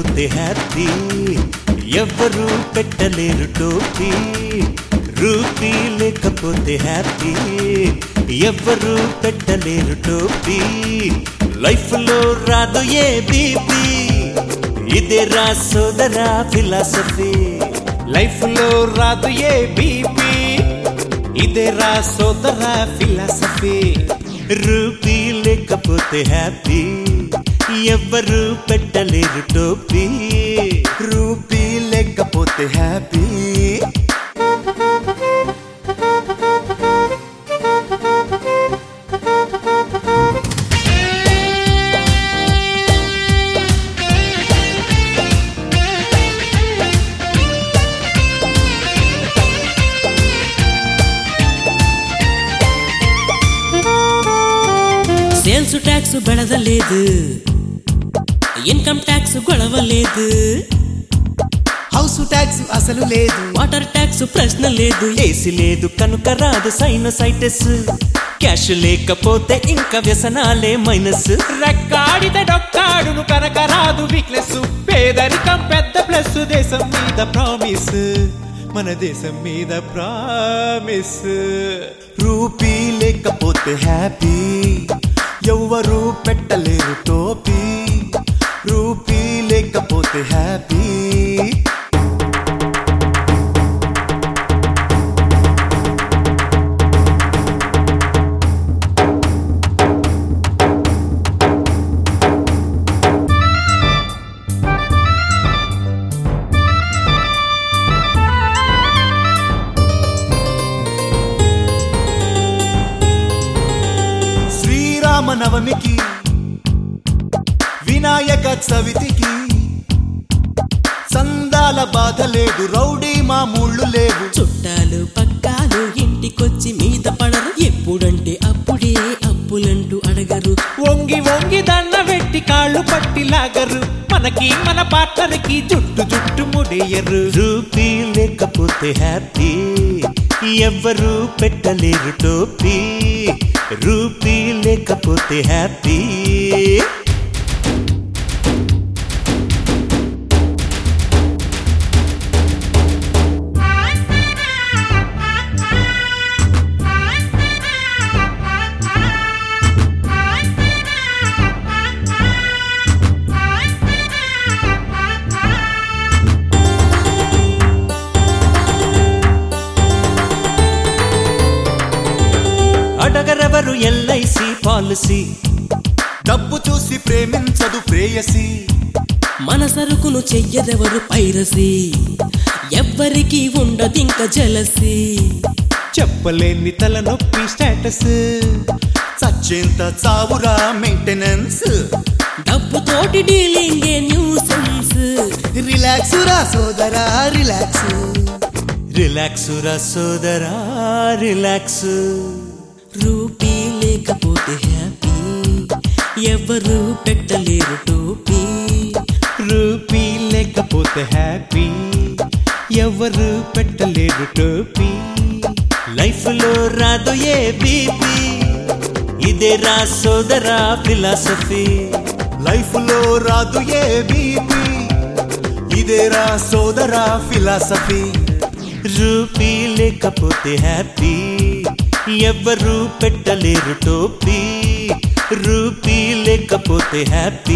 లేకపోతే హ్యాపీ ఎవ్వరూ పెట్టలేరు టోపీ రూపీ లేకపోతే హ్యాపీ ఎవ్వరూ పెట్టలేరు టోపీ లైఫ్ లో రాదు ఏ బీపీ ఇదే రా సోదరా ఫిలాసఫీ లైఫ్ లో రాదు ఏ బీపీ ఇదే రా సోదరా ఫిలాసఫీ రూపీ లేకపోతే హ్యాపీ ఎవ్వరూ పెట్టలేరు టోపీ రూపీ లేకపోతే హ్యాపీ సేల్స్ ట్యాక్స్ బెడదలేదు ఇన్కమ్ ట్యాక్స్ గొడవ లేదు హౌస్ ట్యాక్స్ అసలు లేదు వాటర్ ట్యాక్స్ ప్రశ్న లేదు ఏసి లేదు కనుక రాదు సైనసైటిస్ క్యాష్ లేకపోతే ఇంకా వ్యసనాలే మైనస్ రెక్కాడితే డొక్కాడును కనుక రాదు వీక్నెస్ పేదరికం పెద్ద ప్లస్ దేశం మీద ప్రామిస్ మన దేశం మీద ప్రామిస్ రూపీ లేకపోతే హ్యాపీ ఎవ్వరూ పెట్టలేరు టోపీ రూపీ లేకపోతే హ్యాపీ శ్రీరామనవమికి వినాయక చవితికి సందాల బాధ లేదు రౌడీ మామూళ్ళు లేవు చుట్టాలు పక్కాలు ఇంటికొచ్చి మీద పడరు ఎప్పుడంటే అప్పుడే అప్పులంటూ అడగరు వంగి వంగి దండ పెట్టి కాళ్ళు పట్టి లాగరు మనకి మన పార్ట్నర్కి జుట్టు జుట్టు ముడేయరు రూపీ లేకపోతే హ్యాపీ ఎవ్వరూ పెట్టలేరు టోపీ రూపీ లేకపోతే హ్యాపీ అడగరెవరు ఎల్ఐసి పాలసీ డబ్బు చూసి ప్రేమించదు ప్రేయసి మన సరుకును చెయ్యదెవరు పైరసి ఎవ్వరికి ఉండదింక జలసి చెప్పలేని తలనొప్పి స్టేటస్ చచ్చేంత చావురా మెయింటెనెన్స్ డబ్బుతోటి డీలింగే న్యూసెన్స్ రిలాక్స్ రా సోదరా రిలాక్స్ రిలాక్స్ రా సోదరా రిలాక్స్ రూపీ లేకపోతే హ్యాపీ ఎవరు పెట్టలేరు టోపీ రూపీ లేకపోతే హ్యాపీ ఎవరు పెట్టలేరు టోపీ లైఫ్ లో రాదు ఏ బీపీ ఇదే రా సోదరా ఫిలాసఫీ లైఫ్ లో రాదు ఏ బీపీ ఇదేరా సోదరా ఫిలాసఫీ రూపీ లేకపోతే హ్యాపీ ఎవ్వరూ పెట్టలేరు టోపీ రూపీ లేకపోతే హ్యాపీ